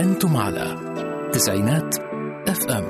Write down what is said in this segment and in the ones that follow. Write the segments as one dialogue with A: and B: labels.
A: أنتم على تسعينات اف ام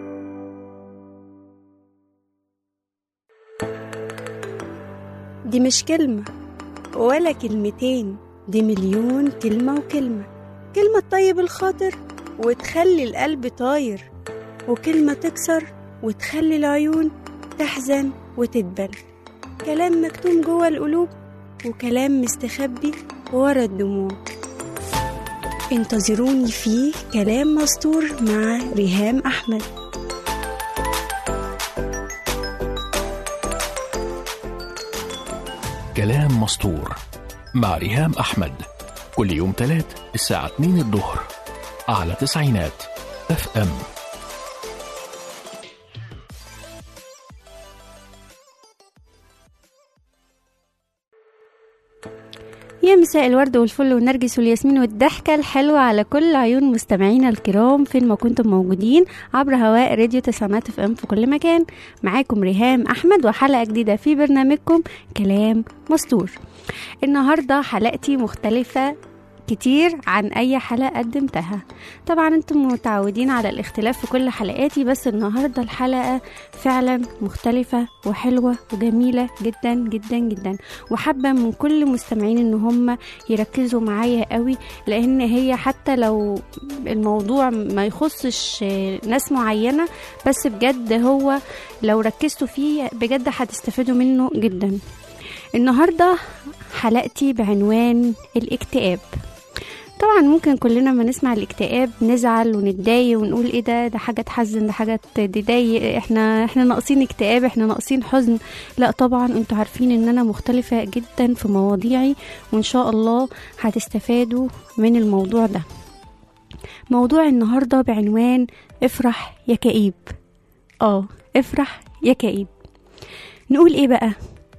B: دي مش كلمة ولا كلمتين دي مليون كلمة وكلمة كلمة تطيب الخاطر وتخلي القلب طاير وكلمة تكسر وتخلي العيون تحزن وتدبل كلام مكتوم جوه القلوب وكلام مستخبي ورا الدموع انتظروني في كلام مستور مع ريهام أحمد
A: كلام مسطور مع ريهام أحمد كل يوم تلات الساعة 2 الظهر على تسعينات اف ام
B: يا مساء الورد والفل والنرجس والياسمين والضحكة الحلوة على كل عيون مستمعينا الكرام فين ما كنتم موجودين عبر هواء راديو تسعينات اف ام في كل مكان معاكم ريهام احمد وحلقة جديدة في برنامجكم كلام مستور النهاردة حلقتي مختلفة كتير عن اي حلقة قدمتها طبعا انتم متعودين على الاختلاف في كل حلقاتي بس النهاردة الحلقة فعلا مختلفة وحلوة وجميلة جدا جدا جدا وحابة من كل مستمعين ان هم يركزوا معايا قوي لان هي حتى لو الموضوع ما يخصش ناس معينة بس بجد هو لو ركزتوا فيه بجد هتستفادوا منه جدا النهاردة حلقتي بعنوان الاكتئاب طبعا ممكن كلنا ما نسمع الاكتئاب نزعل ونتضايق ونقول ايه ده ده حاجه تحزن ده حاجه تضايق احنا احنا ناقصين اكتئاب احنا ناقصين حزن لا طبعا انتوا عارفين ان انا مختلفه جدا في مواضيعي وان شاء الله هتستفادوا من الموضوع ده موضوع النهارده بعنوان افرح يا كئيب اه افرح يا كئيب نقول ايه بقى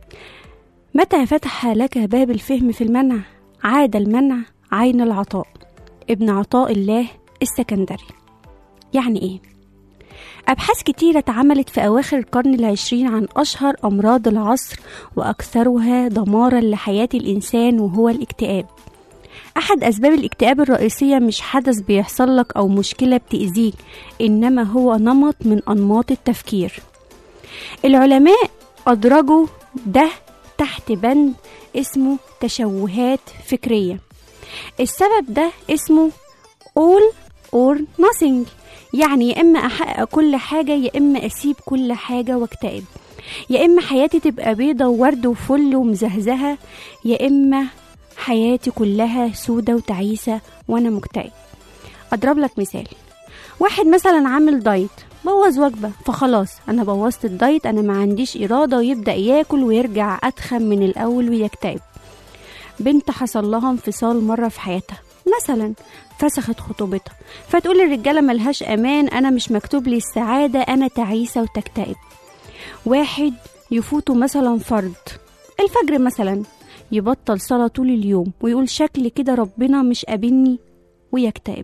B: متى فتح لك باب الفهم في المنع عاد المنع عين العطاء ابن عطاء الله السكندري يعني ايه أبحاث كتيرة اتعملت في أواخر القرن العشرين عن أشهر أمراض العصر وأكثرها دمارا لحياة الإنسان وهو الاكتئاب أحد أسباب الاكتئاب الرئيسية مش حدث بيحصل لك أو مشكلة بتأذيك إنما هو نمط من أنماط التفكير العلماء أدرجوا ده تحت بند اسمه تشوهات فكريه السبب ده اسمه all or nothing يعني يا إما أحقق كل حاجة يا إما أسيب كل حاجة واكتئب يا إما حياتي تبقى بيضة وورد وفل ومزهزهة يا إما حياتي كلها سودة وتعيسة وأنا مكتئب أضرب لك مثال واحد مثلا عامل دايت بوظ وجبة فخلاص أنا بوظت الدايت أنا ما عنديش إرادة ويبدأ ياكل ويرجع أتخن من الأول ويكتئب بنت حصل لها انفصال مرة في حياتها مثلا فسخت خطوبتها فتقول الرجالة ملهاش أمان أنا مش مكتوب لي السعادة أنا تعيسة وتكتئب واحد يفوته مثلا فرض الفجر مثلا يبطل صلاة طول اليوم ويقول شكل كده ربنا مش قابلني ويكتئب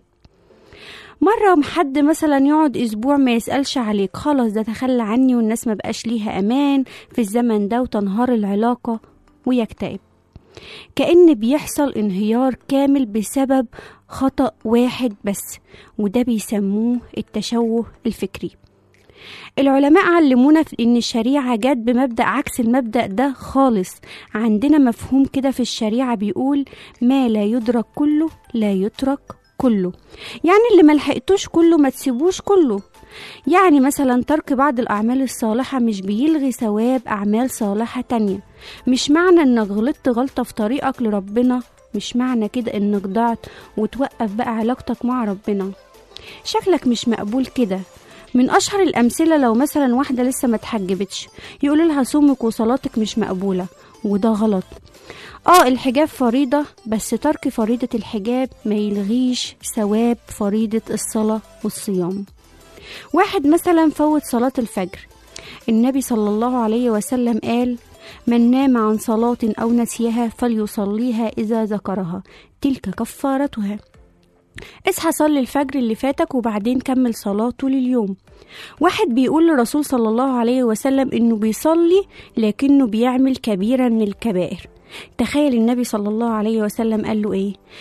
B: مرة حد مثلا يقعد أسبوع ما يسألش عليك خلاص ده تخلى عني والناس ما بقاش ليها أمان في الزمن ده وتنهار العلاقة ويكتئب كأن بيحصل انهيار كامل بسبب خطأ واحد بس وده بيسموه التشوه الفكري العلماء علمونا في ان الشريعة جت بمبدأ عكس المبدأ ده خالص عندنا مفهوم كده في الشريعة بيقول ما لا يدرك كله لا يترك كله يعني اللي ملحقتوش كله ما تسيبوش كله يعني مثلا ترك بعض الأعمال الصالحة مش بيلغي ثواب أعمال صالحة تانية مش معنى إنك غلطت غلطة في طريقك لربنا مش معنى كده إنك ضعت وتوقف بقى علاقتك مع ربنا شكلك مش مقبول كده من أشهر الأمثلة لو مثلا واحدة لسه ما اتحجبتش يقول لها صومك وصلاتك مش مقبولة وده غلط اه الحجاب فريضة بس ترك فريضة الحجاب ما يلغيش ثواب فريضة الصلاة والصيام واحد مثلا فوت صلاة الفجر النبي صلى الله عليه وسلم قال من نام عن صلاة أو نسيها فليصليها إذا ذكرها تلك كفارتها اصحى صلي الفجر اللي فاتك وبعدين كمل صلاة طول اليوم واحد بيقول للرسول صلى الله عليه وسلم انه بيصلي لكنه بيعمل كبيرة من الكبائر تخيل النبي صلى الله عليه وسلم قال له ايه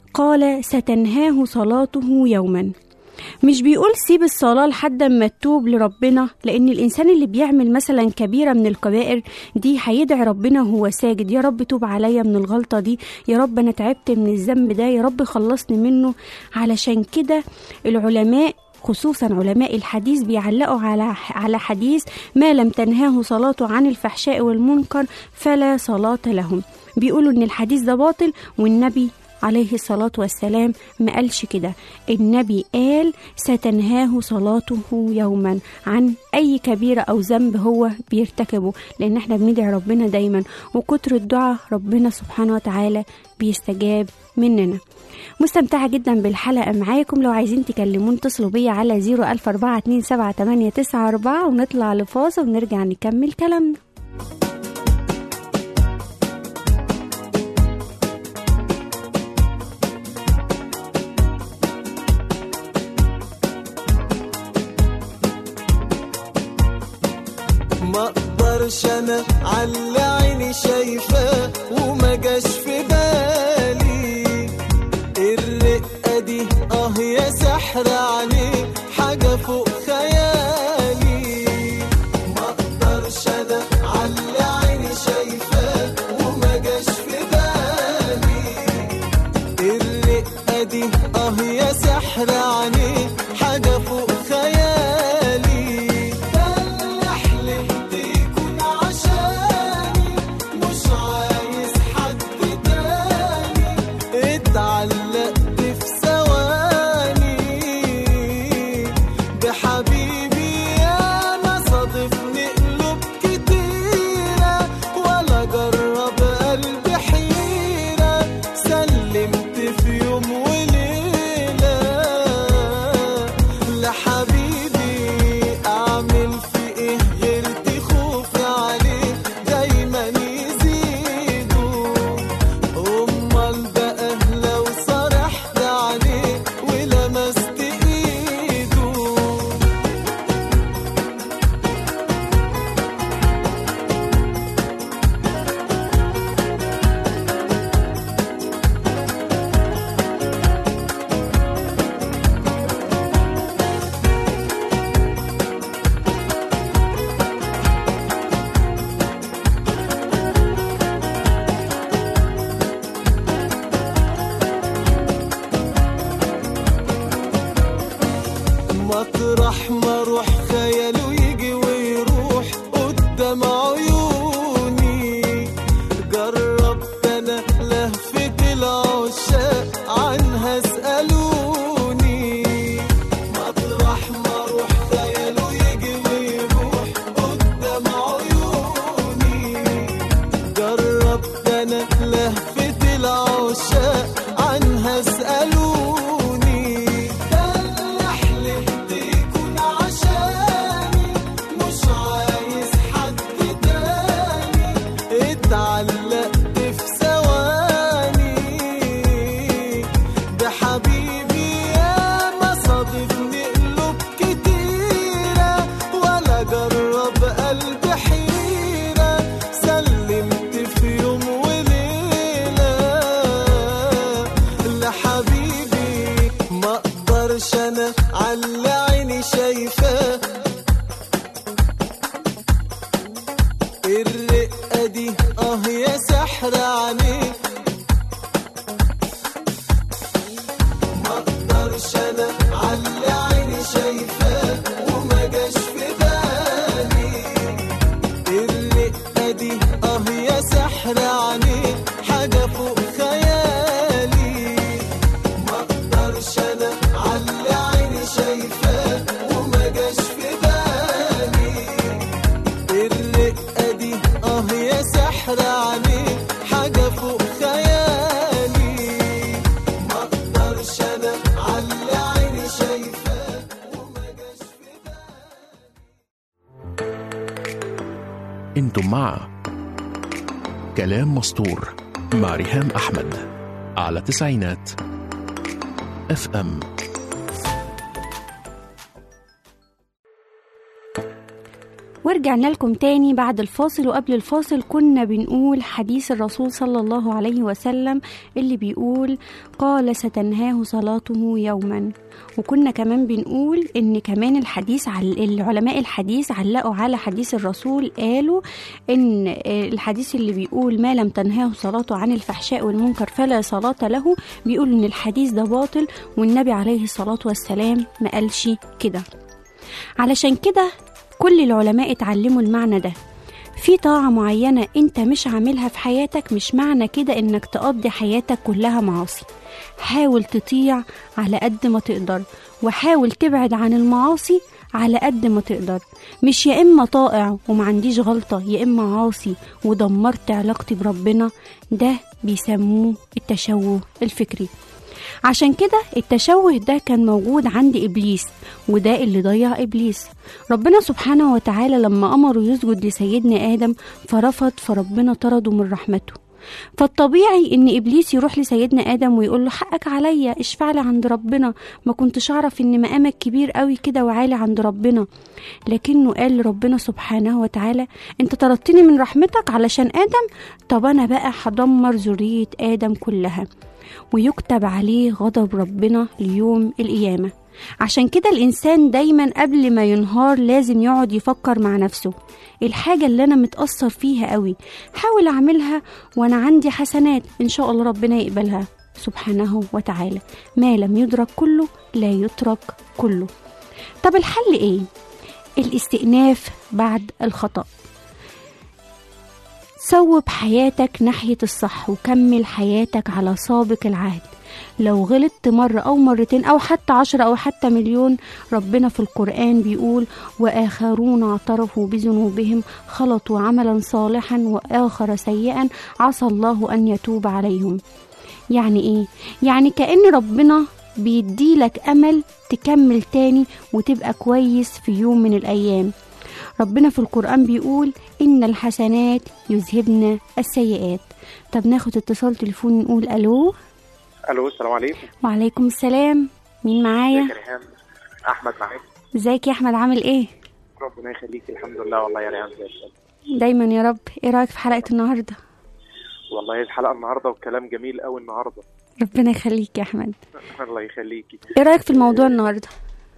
B: قال ستنهاه صلاته يوما مش بيقول سيب الصلاة لحد ما تتوب لربنا لأن الإنسان اللي بيعمل مثلا كبيرة من الكبائر دي هيدعي ربنا وهو ساجد يا رب توب عليا من الغلطة دي يا رب أنا تعبت من الذنب ده يا رب خلصني منه علشان كده العلماء خصوصا علماء الحديث بيعلقوا على على حديث ما لم تنهاه صلاته عن الفحشاء والمنكر فلا صلاة لهم بيقولوا ان الحديث ده باطل والنبي عليه الصلاة والسلام ما قالش كده النبي قال ستنهاه صلاته يوما عن أي كبيرة أو ذنب هو بيرتكبه لأن احنا بندعي ربنا دايما وكتر الدعاء ربنا سبحانه وتعالى بيستجاب مننا مستمتعة جدا بالحلقة معاكم لو عايزين تكلمون اتصلوا بيا على 004278994 ونطلع لفاصل ونرجع نكمل كلامنا
C: ما اقدرش انا على عيني شايفاه وما جاش في بالي الرقه دي اه يا سحر عليه حاجه فوق خيالي ما اقدرش انا على عيني شايفاه وما جاش في بالي الرقه دي اه يا سحر عليه حاجه فوق خيالي ده اللي حلمت يكون عشاني مش عايز حد تاني اتعلقت في ثواني بحبيبي انا صادفني قلوب كتيرة ولا جرب قلبي حيرة سلمت في يوم وليلة لحبيبي اعمل في ايه غير دي خوفي عليه دايما يزيدوا امال بقى لو صرحت عليه ولمست ايده مطرح ما اروح خياله يجي ويروح قدام عيوني جربت انا لهفة العشاق عنها اسألوني مطرح ما اروح خياله يجي ويروح قدام عيوني جربت انا لهفة العشاق عنها اسألوني ده اللي حلمت يكون عشاني مش عايز حد تاني اتعلقت في ثواني بحبيبي ياما صادفني قلوب كتيرة ولا جرب قلبي حيرة سلمت في يوم وليلة لحبيبي ما اقدرش انا على عيني شايفاه الرقة دي اه يا سحر عليك ما اقدرش انا على عيني شايفاه وما جاش في بالي الرقة دي اه يا سحر عليك حاجة فوق خيالي ما اقدرش انا على عيني شايفاه وما جاش في بالي الرقة دي اه يا سحر عليك حاجة فوق خيالي ما اقدرش انا على عيني شايفاه وما جاش في بالي
A: انتم مع كلام مسطور مع ريهام احمد على تسعينات اف ام
B: ورجعنا لكم تاني بعد الفاصل وقبل الفاصل كنا بنقول حديث الرسول صلى الله عليه وسلم اللي بيقول قال ستنهاه صلاته يوما وكنا كمان بنقول ان كمان الحديث عل... العلماء الحديث علقوا على حديث الرسول قالوا ان الحديث اللي بيقول ما لم تنهاه صلاته عن الفحشاء والمنكر فلا صلاة له بيقول ان الحديث ده باطل والنبي عليه الصلاة والسلام ما قالش كده علشان كده كل العلماء اتعلموا المعنى ده في طاعة معينة انت مش عاملها في حياتك مش معنى كده انك تقضي حياتك كلها معاصي حاول تطيع على قد ما تقدر وحاول تبعد عن المعاصي على قد ما تقدر مش يا اما طائع وما عنديش غلطة يا اما عاصي ودمرت علاقتي بربنا ده بيسموه التشوه الفكري عشان كده التشوه ده كان موجود عند إبليس وده اللي ضيع إبليس ربنا سبحانه وتعالى لما أمره يسجد لسيدنا آدم فرفض فربنا طرده من رحمته فالطبيعي ان ابليس يروح لسيدنا ادم ويقول له حقك عليا اشفع لي عند ربنا ما كنتش اعرف ان مقامك كبير قوي كده وعالي عند ربنا لكنه قال لربنا سبحانه وتعالى انت طردتني من رحمتك علشان ادم طب انا بقى هدمر ذريه ادم كلها ويكتب عليه غضب ربنا ليوم القيامة عشان كده الإنسان دايما قبل ما ينهار لازم يقعد يفكر مع نفسه الحاجة اللي أنا متأثر فيها قوي حاول أعملها وأنا عندي حسنات إن شاء الله ربنا يقبلها سبحانه وتعالى ما لم يدرك كله لا يترك كله طب الحل إيه؟ الاستئناف بعد الخطأ صوب حياتك ناحية الصح وكمل حياتك على سابق العهد لو غلطت مرة أو مرتين أو حتى عشرة أو حتى مليون ربنا في القرآن بيقول وآخرون اعترفوا بذنوبهم خلطوا عملا صالحا وآخر سيئا عسى الله أن يتوب عليهم يعني إيه؟ يعني كأن ربنا بيديلك أمل تكمل تاني وتبقى كويس في يوم من الأيام ربنا في القرآن بيقول إن الحسنات يذهبن السيئات طب ناخد اتصال تليفون نقول ألو
D: الو السلام عليكم
B: وعليكم السلام مين معايا
D: ازيك يا ريهام احمد معاك
B: ازيك يا أحمد عامل إيه
D: ربنا يخليك الحمد لله والله يا ريهام زي الفل
B: دايما يا رب إيه رأيك في حلقة النهاردة
D: والله الحلقه النهارده والكلام جميل قوي النهارده
B: ربنا يخليك يا أحمد
D: الله يخليكي
B: إيه رأيك في الموضوع النهاردة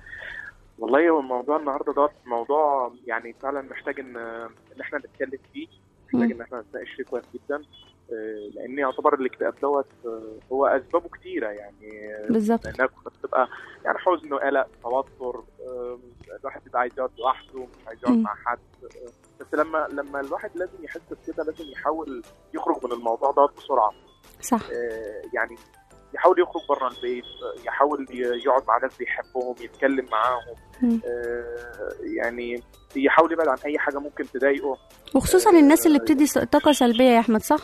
D: والله هو الموضوع النهارده ده موضوع يعني فعلا محتاج ان ان احنا نتكلم فيه محتاج ان احنا نتناقش فيه كويس جدا آه، لان يعتبر الاكتئاب دوت آه، هو اسبابه كتيره يعني آه،
B: بالظبط
D: لانها بتبقى يعني حزن وقلق توتر آه، الواحد بيبقى عايز يقعد لوحده مش عايز يقعد
B: مم.
D: مع حد آه، بس لما لما الواحد لازم يحس بكده لازم يحاول يخرج من الموضوع دوت بسرعه
B: صح
D: آه، يعني يحاول يخرج بره البيت آه، يحاول ي- يقعد مع ناس بيحبهم يتكلم معاهم
B: مم.
D: آه، يعني يحاول يبعد عن اي حاجه ممكن تضايقه
B: وخصوصا الناس اللي بتدي س- طاقة سلبية يا أحمد صح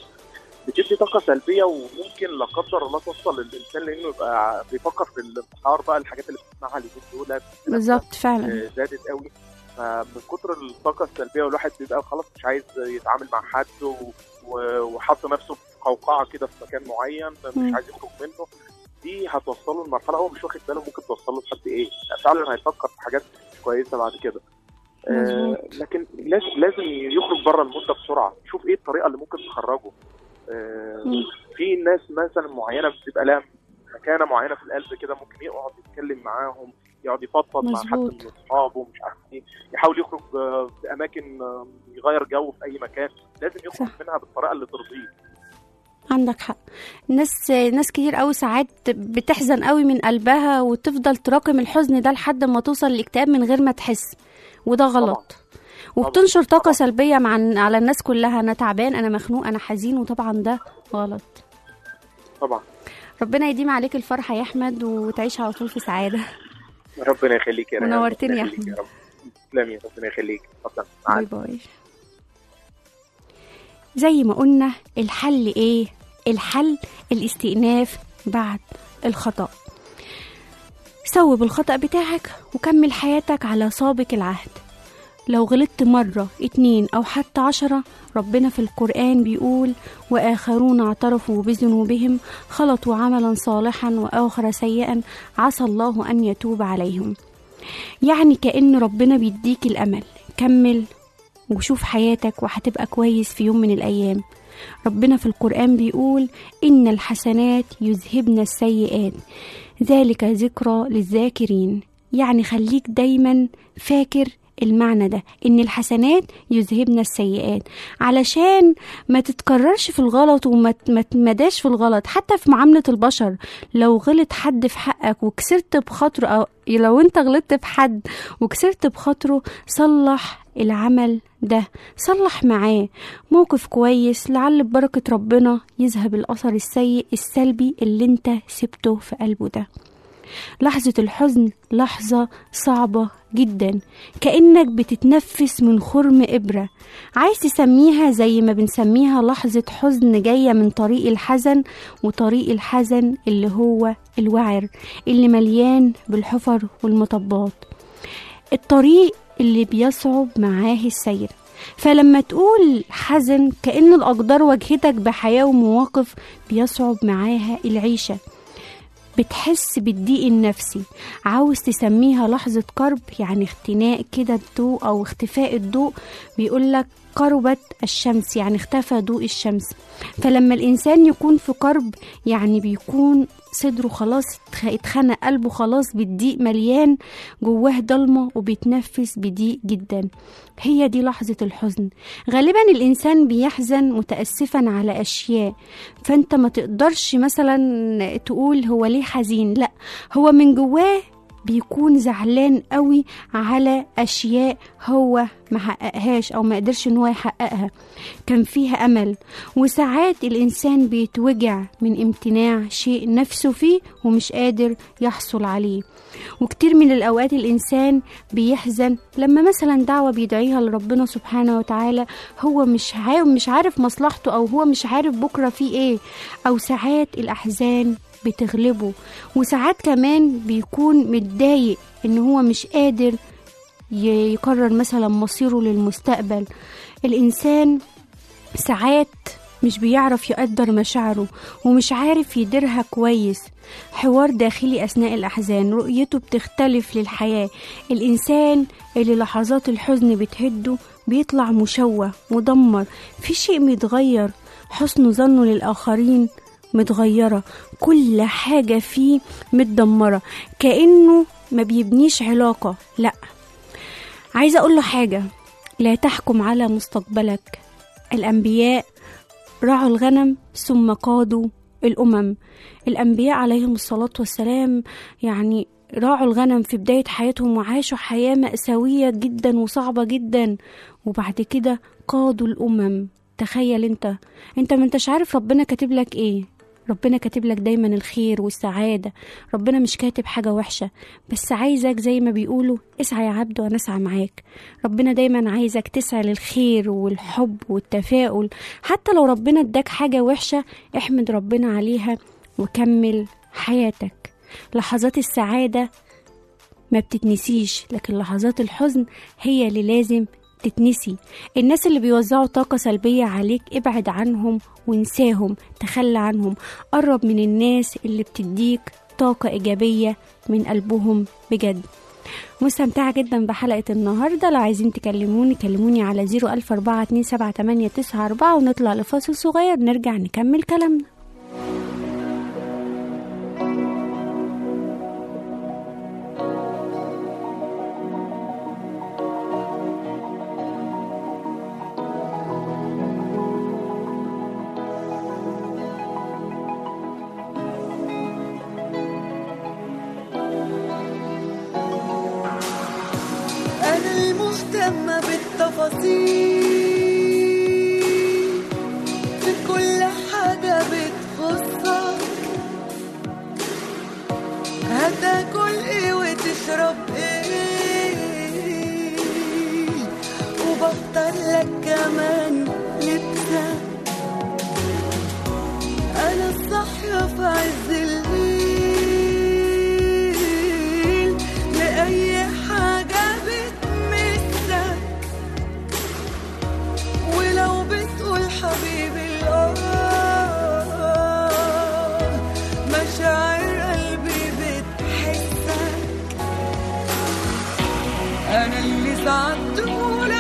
D: بتدي طاقه سلبيه وممكن لا قدر الله توصل للانسان لانه يبقى بيفكر في الانتحار بقى الحاجات اللي بتسمعها اليومين دول
B: بالظبط فعلا
D: آه، زادت قوي فمن كتر الطاقه السلبيه والواحد بيبقى خلاص مش عايز يتعامل مع حد و- و- وحط نفسه في قوقعه كده في مكان معين
B: مم.
D: مش عايز يخرج منه دي هتوصله لمرحله هو مش واخد باله ممكن توصله لحد ايه فعلا هيفكر في حاجات مش كويسه بعد كده آه
B: مظبوط.
D: لكن لازم لازم يخرج بره المده بسرعه يشوف ايه الطريقه اللي ممكن تخرجه آه
B: مم.
D: في ناس مثلا معينه بتبقى لها مكانه معينه في القلب كده ممكن يقعد يتكلم معاهم يقعد يفضفض مع حد
B: مظبوط.
D: من اصحابه مش عارف ايه يحاول يخرج آه، في اماكن آه، يغير جو في اي مكان لازم يخرج
B: صح.
D: منها بالطريقه اللي ترضيه
B: عندك حق ناس ناس كتير قوي ساعات بتحزن قوي من قلبها وتفضل تراكم الحزن ده لحد ما توصل للاكتئاب من غير ما تحس وده غلط وبتنشر طاقة سلبية مع على الناس كلها أنا تعبان أنا مخنوق أنا حزين وطبعا ده غلط
D: طبعا
B: ربنا يديم عليك الفرحة يا أحمد وتعيش على طول في سعادة
D: ربنا يخليك يا ريهام
B: ونورتني
D: ربنا
B: يا
D: يخليك
B: أحمد.
D: رب تسلمي ربنا يخليك اتفضل
B: باي باي زي ما قلنا الحل ايه الحل الاستئناف بعد الخطأ صوب الخطأ بتاعك وكمل حياتك على سابق العهد لو غلطت مرة اتنين أو حتى عشرة ربنا في القرآن بيقول وآخرون اعترفوا بذنوبهم خلطوا عملا صالحا وآخر سيئا عسى الله أن يتوب عليهم يعني كأن ربنا بيديك الأمل كمل وشوف حياتك وهتبقى كويس في يوم من الأيام ربنا في القرآن بيقول إن الحسنات يذهبن السيئات ذلك ذكرى للذاكرين يعني خليك دايما فاكر المعنى ده ان الحسنات يذهبن السيئات علشان ما تتكررش في الغلط وما ت- ما تمداش في الغلط حتى في معاملة البشر لو غلط حد في حقك وكسرت بخاطره او لو انت غلطت في حد وكسرت بخاطره صلح العمل ده صلح معاه موقف كويس لعل ببركة ربنا يذهب الأثر السيء السلبي اللي انت سبته في قلبه ده لحظة الحزن لحظة صعبة جدا كأنك بتتنفس من خرم إبرة عايز تسميها زي ما بنسميها لحظة حزن جاية من طريق الحزن وطريق الحزن اللي هو الوعر اللي مليان بالحفر والمطبات الطريق اللي بيصعب معاه السير فلما تقول حزن كأن الأقدار واجهتك بحياة ومواقف بيصعب معاها العيشة بتحس بالضيق النفسي عاوز تسميها لحظة كرب يعني اختناق كده الضوء أو اختفاء الضوء بيقولك قربت الشمس يعني اختفى ضوء الشمس فلما الإنسان يكون في كرب يعني بيكون صدره خلاص اتخ- اتخنق قلبه خلاص بالضيق مليان جواه ضلمة وبيتنفس بضيق جدا هي دي لحظة الحزن غالبا الإنسان بيحزن متأسفا على أشياء فأنت ما تقدرش مثلا تقول هو ليه حزين لا هو من جواه بيكون زعلان قوي على أشياء هو ما حققهاش أو ما قدرش إن هو يحققها كان فيها أمل وساعات الإنسان بيتوجع من امتناع شيء نفسه فيه ومش قادر يحصل عليه وكتير من الأوقات الإنسان بيحزن لما مثلا دعوة بيدعيها لربنا سبحانه وتعالى هو مش عارف مش عارف مصلحته أو هو مش عارف بكرة فيه إيه أو ساعات الأحزان بتغلبه وساعات كمان بيكون متضايق إن هو مش قادر ي- يقرر مثلا مصيره للمستقبل الإنسان ساعات مش بيعرف يقدر مشاعره ومش عارف يديرها كويس حوار داخلي أثناء الأحزان رؤيته بتختلف للحياة الإنسان اللي لحظات الحزن بتهده بيطلع مشوه مدمر في شيء متغير حسن ظنه للآخرين متغيرة كل حاجة فيه متدمرة كأنه ما بيبنيش علاقة لأ عايزة أقول له حاجة لا تحكم على مستقبلك الأنبياء رعوا الغنم ثم قادوا الأمم الأنبياء عليهم الصلاة والسلام يعني راعوا الغنم في بداية حياتهم وعاشوا حياة مأساوية جدا وصعبة جدا وبعد كده قادوا الأمم تخيل انت انت ما انتش عارف ربنا كاتب لك ايه ربنا كاتب لك دايما الخير والسعادة ربنا مش كاتب حاجة وحشة بس عايزك زي ما بيقولوا اسعى يا عبد وانا اسعى معاك ربنا دايما عايزك تسعى للخير والحب والتفاؤل حتى لو ربنا اداك حاجة وحشة احمد ربنا عليها وكمل حياتك لحظات السعادة ما بتتنسيش لكن لحظات الحزن هي اللي لازم تتنسي الناس اللي بيوزعوا طاقة سلبية عليك ابعد عنهم وانساهم تخلى عنهم قرب من الناس اللي بتديك طاقة إيجابية من قلبهم بجد مستمتعة جدا بحلقة النهاردة لو عايزين تكلموني كلموني على 014278994 ونطلع لفاصل صغير نرجع نكمل كلامنا
C: أنا المهتمة بالتفاصيل في كل حاجة بتخصك هتاكل ايه وتشرب ايه وبختار لك كمان لبسك أنا الصاحية في عز الليل لأي حاجة بتمسك ولو بتقول حبيبي الآه مشاعر قلبي بتحسك أنا اللي ساعات طول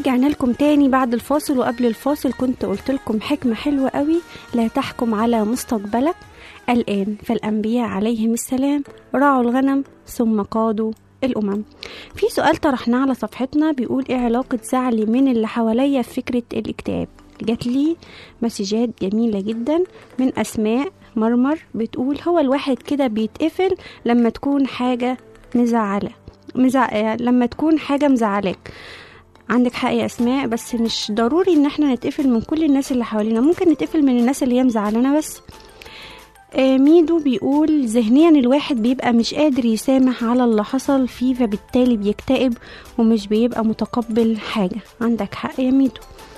B: ورجعنا لكم تاني بعد الفاصل وقبل الفاصل كنت قلت لكم حكمة حلوة قوي لا تحكم على مستقبلك الآن فالأنبياء عليهم السلام راعوا الغنم ثم قادوا الأمم في سؤال طرحناه على صفحتنا بيقول إيه علاقة زعلي من اللي حواليا في فكرة الاكتئاب جات لي مسجات جميلة جدا من أسماء مرمر بتقول هو الواحد كده بيتقفل لما تكون حاجة مزعلة مزع... لما تكون حاجة مزعلاك عندك حق يا اسماء بس مش ضروري ان احنا نتقفل من كل الناس اللي حوالينا ممكن نتقفل من الناس اللي هي مزعلانا بس آه، ميدو بيقول ذهنيا الواحد بيبقى مش قادر يسامح على اللي حصل فيه فبالتالي بيكتئب ومش بيبقى متقبل حاجة عندك حق يا ميدو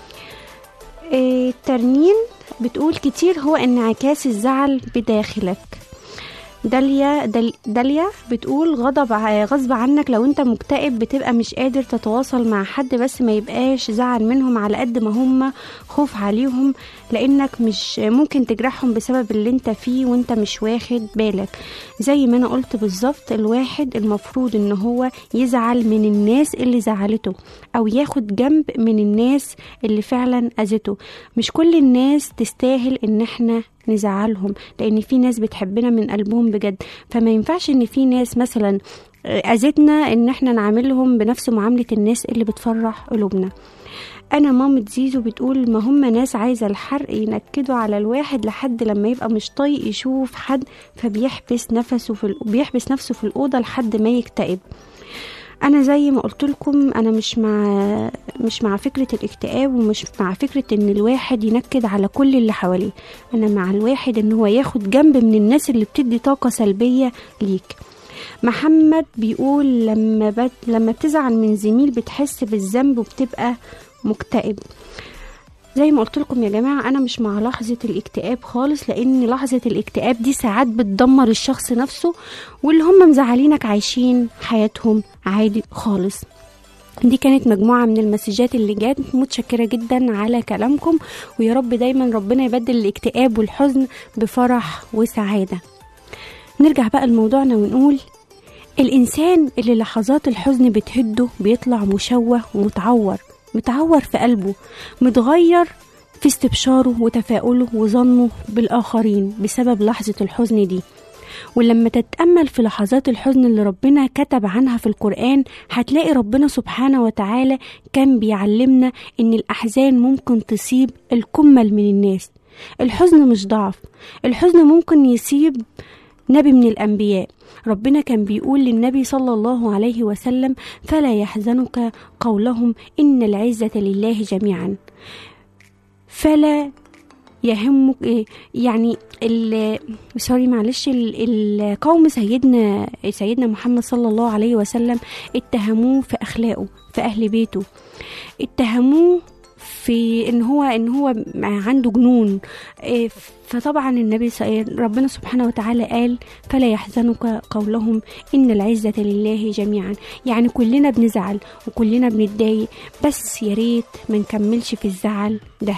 B: آه، ترنين بتقول كتير هو انعكاس الزعل بداخلك داليا دل داليا بتقول غضب ع- غصب عنك لو انت مكتئب بتبقى مش قادر تتواصل مع حد بس ما يبقاش زعل منهم على قد ما هم خوف عليهم لانك مش ممكن تجرحهم بسبب اللي انت فيه وانت مش واخد بالك زي ما انا قلت بالظبط الواحد المفروض ان هو يزعل من الناس اللي زعلته او ياخد جنب من الناس اللي فعلا اذته مش كل الناس تستاهل ان احنا نزعلهم لان في ناس بتحبنا من قلبهم بجد فما ينفعش ان في ناس مثلا اذتنا ان احنا نعاملهم بنفس معاملة الناس اللي بتفرح قلوبنا انا مامة زيزو بتقول ما هم ناس عايزة الحرق ينكدوا على الواحد لحد لما يبقى مش طايق يشوف حد فبيحبس نفسه في ال- بيحبس نفسه في الأوضة لحد ما يكتئب انا زي ما قلت لكم انا مش مع مش مع فكره الاكتئاب ومش مع فكره ان الواحد ينكد على كل اللي حواليه انا مع الواحد ان هو ياخد جنب من الناس اللي بتدي طاقه سلبيه ليك محمد بيقول لما بت... لما بتزعل من زميل بتحس بالذنب وبتبقى مكتئب زي ما قلت لكم يا جماعة أنا مش مع لحظة الاكتئاب خالص لأن لحظة الاكتئاب دي ساعات بتدمر الشخص نفسه واللي هم مزعلينك عايشين حياتهم عادي خالص دي كانت مجموعة من المسجات اللي جات متشكرة جدا على كلامكم ويا رب دايما ربنا يبدل الاكتئاب والحزن بفرح وسعادة نرجع بقى لموضوعنا ونقول الإنسان اللي لحظات الحزن بتهده بيطلع مشوه ومتعور متعور في قلبه متغير في استبشاره وتفاؤله وظنه بالآخرين بسبب لحظة الحزن دي ولما تتأمل في لحظات الحزن اللي ربنا كتب عنها في القرآن هتلاقي ربنا سبحانه وتعالى كان بيعلمنا إن الأحزان ممكن تصيب الكمل من الناس الحزن مش ضعف الحزن ممكن يصيب نبي من الأنبياء ربنا كان بيقول للنبي صلى الله عليه وسلم فلا يحزنك قولهم إن العزة لله جميعا فلا يهمك إيه يعني ال سوري معلش ال- القوم سيدنا سيدنا محمد صلى الله عليه وسلم اتهموه في اخلاقه في اهل بيته اتهموه في ان هو ان هو عنده جنون إيه، فطبعا النبي س- ربنا سبحانه وتعالى قال فلا يحزنك قولهم ان العزه لله جميعا يعني كلنا بنزعل وكلنا بنتضايق بس يا ريت ما نكملش في الزعل ده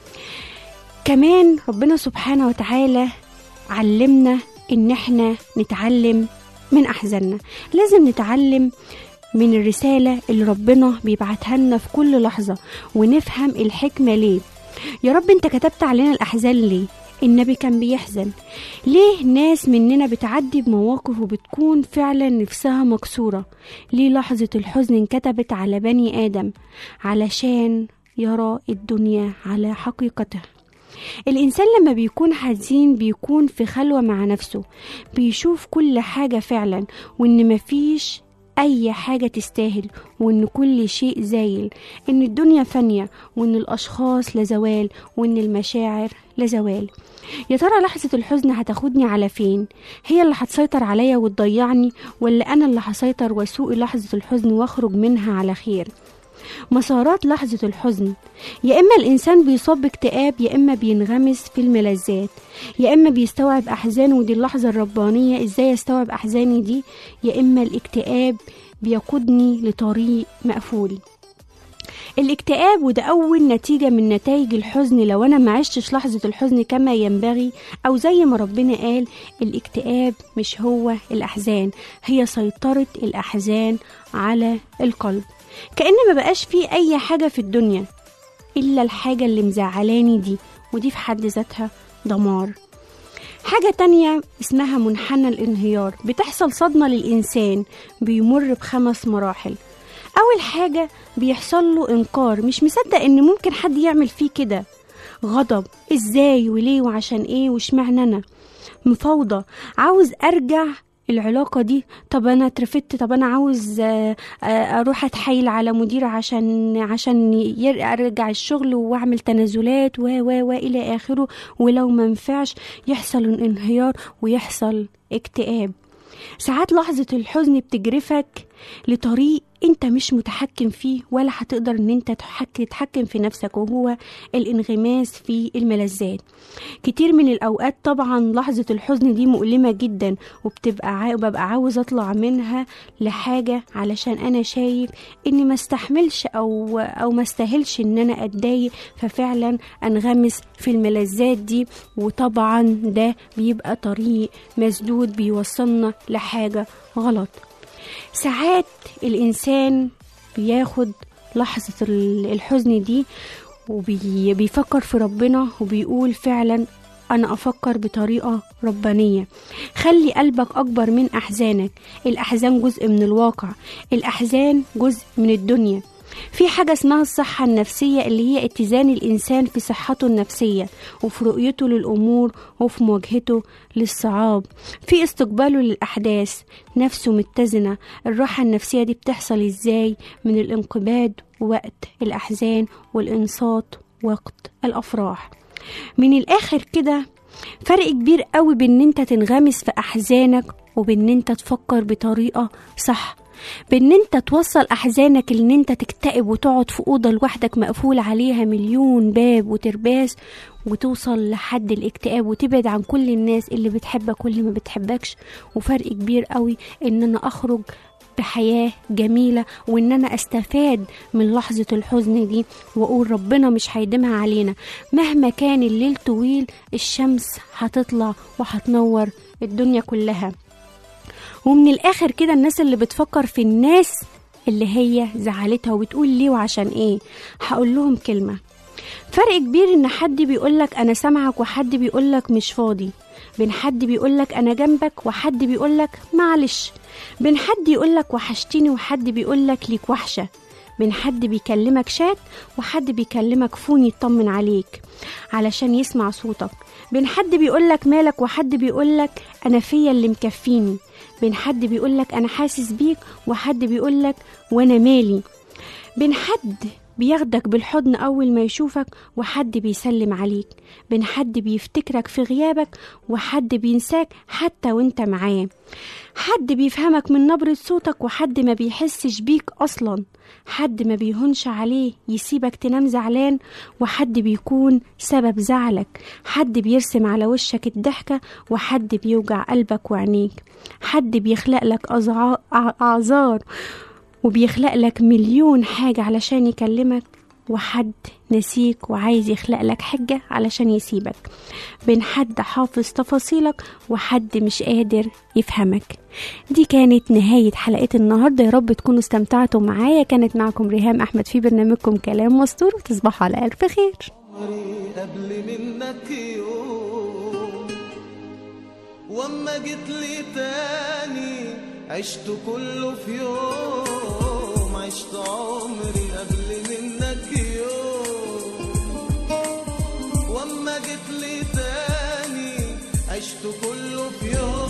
B: كمان ربنا سبحانه وتعالى علمنا ان احنا نتعلم من احزاننا لازم نتعلم من الرسالة اللي ربنا بيبعتها لنا في كل لحظة ونفهم الحكمة ليه يا رب انت كتبت علينا الأحزان ليه النبي كان بيحزن ليه ناس مننا بتعدي بمواقف وبتكون فعلا نفسها مكسورة ليه لحظة الحزن انكتبت على بني آدم علشان يرى الدنيا على حقيقتها الإنسان لما بيكون حزين بيكون في خلوة مع نفسه بيشوف كل حاجة فعلا وإن مفيش أي حاجة تستاهل وإن كل شيء زايل إن الدنيا فانية وإن الأشخاص لزوال وإن المشاعر لزوال يا ترى لحظة الحزن هتاخدني على فين هي اللي هتسيطر عليا وتضيعني ولا أنا اللي هسيطر وأسوق لحظة الحزن وأخرج منها على خير مسارات لحظة الحزن يا إما الإنسان بيصاب باكتئاب يا إما بينغمس في الملذات يا إما بيستوعب أحزانه ودي اللحظة الربانية إزاي أستوعب أحزاني دي يا إما الاكتئاب بيقودني لطريق مقفول الاكتئاب وده أول نتيجة من نتائج الحزن لو أنا ما عشتش لحظة الحزن كما ينبغي أو زي ما ربنا قال الاكتئاب مش هو الأحزان هي سيطرة الأحزان على القلب كأن ما بقاش فيه أي حاجة في الدنيا إلا الحاجة اللي مزعلاني دي ودي في حد ذاتها دمار حاجة تانية اسمها منحنى الانهيار بتحصل صدمة للإنسان بيمر بخمس مراحل أول حاجة بيحصل له إنكار مش مصدق إن ممكن حد يعمل فيه كده غضب إزاي وليه وعشان إيه وشمعنى أنا مفاوضة عاوز أرجع العلاقة دي طب أنا اترفدت طب أنا عاوز آه، آه، أروح أتحايل على مدير عشان عشان ير- أرجع الشغل وأعمل تنازلات و و و إلى آخره ولو منفعش يحصل انهيار ويحصل اكتئاب ساعات لحظة الحزن بتجرفك لطريق انت مش متحكم فيه ولا هتقدر ان انت تحك- تتحكم في نفسك وهو الانغماس في الملذات كتير من الاوقات طبعا لحظة الحزن دي مؤلمة جدا وبتبقى عا... ببقى عاوز اطلع منها لحاجة علشان انا شايف اني ما استحملش او او ما استاهلش ان انا اتضايق ففعلا انغمس في الملذات دي وطبعا ده بيبقى طريق مسدود بيوصلنا لحاجة غلط ساعات الإنسان بياخد لحظة ال- الحزن دي وبيفكر في ربنا وبيقول فعلا أنا أفكر بطريقة ربانية خلي قلبك أكبر من أحزانك الأحزان جزء من الواقع الأحزان جزء من الدنيا في حاجة اسمها الصحة النفسية اللي هي اتزان الإنسان في صحته النفسية وفي رؤيته للأمور وفي مواجهته للصعاب في استقباله للأحداث نفسه متزنة الراحة النفسية دي بتحصل إزاي من الانقباض وقت الأحزان والإنصات وقت الأفراح من الآخر كده فرق كبير قوي بين ان انت تنغمس في احزانك وبين ان انت تفكر بطريقه صح بان انت توصل احزانك ان انت تكتئب وتقعد في اوضه لوحدك مقفول عليها مليون باب وترباس وتوصل لحد الاكتئاب وتبعد عن كل الناس اللي بتحبك واللي ما بتحبكش وفرق كبير قوي ان انا اخرج بحياة جميلة وإن أنا أستفاد من لحظة الحزن دي وأقول ربنا مش هيديمها علينا مهما كان الليل طويل الشمس هتطلع وهتنور الدنيا كلها ومن الآخر كده الناس اللي بتفكر في الناس اللي هي زعلتها وبتقول ليه وعشان ايه هقول لهم كلمة فرق كبير ان حد بيقولك انا سامعك وحد بيقولك مش فاضي بين حد بيقولك انا جنبك وحد بيقولك معلش بين حد يقولك وحشتيني وحد بيقولك ليك وحشة بين حد بيكلمك شات وحد بيكلمك فون يطمن عليك علشان يسمع صوتك بين حد بيقولك مالك وحد بيقولك انا فيا اللي مكفيني بين حد بيقولك انا حاسس بيك وحد بيقولك وانا مالي بين حد بياخدك بالحضن أول ما يشوفك وحد بيسلم عليك بين حد بيفتكرك في غيابك وحد بينساك حتى وانت معاه حد بيفهمك من نبرة صوتك وحد ما بيحسش بيك أصلا حد ما بيهونش عليه يسيبك تنام زعلان وحد بيكون سبب زعلك حد بيرسم على وشك الضحكة وحد بيوجع قلبك وعينيك حد بيخلق لك أزع- أع- أعذار وبيخلق لك مليون حاجة علشان يكلمك وحد نسيك وعايز يخلق لك حجة علشان يسيبك بين حد حافظ تفاصيلك وحد مش قادر يفهمك دي كانت نهاية حلقة النهاردة يا رب تكونوا استمتعتوا معايا كانت معكم ريهام أحمد في برنامجكم كلام مستور وتصبحوا على ألف خير
C: عمري قبل منك يوم واما جيت لي تاني عشت كله في يوم عشت عمري قبل منك يوم واما جيت لي تاني عشت كله في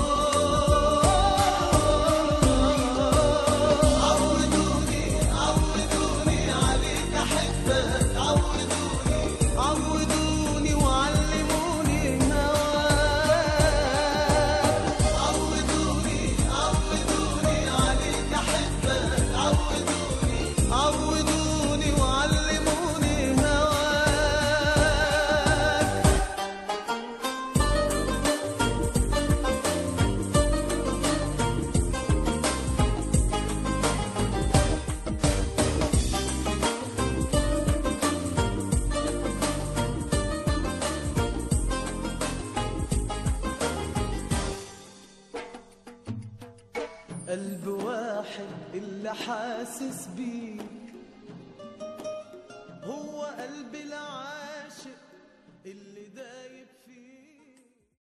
C: يوم عودوني عودوني عليك احبك عودوني عودوني وعلموني هواك عودوني عودوني عليك احبك عودوني عودوني وعلموني هواك قلب واحد اللي حاسس بيك هو قلب العاشق اللي دايما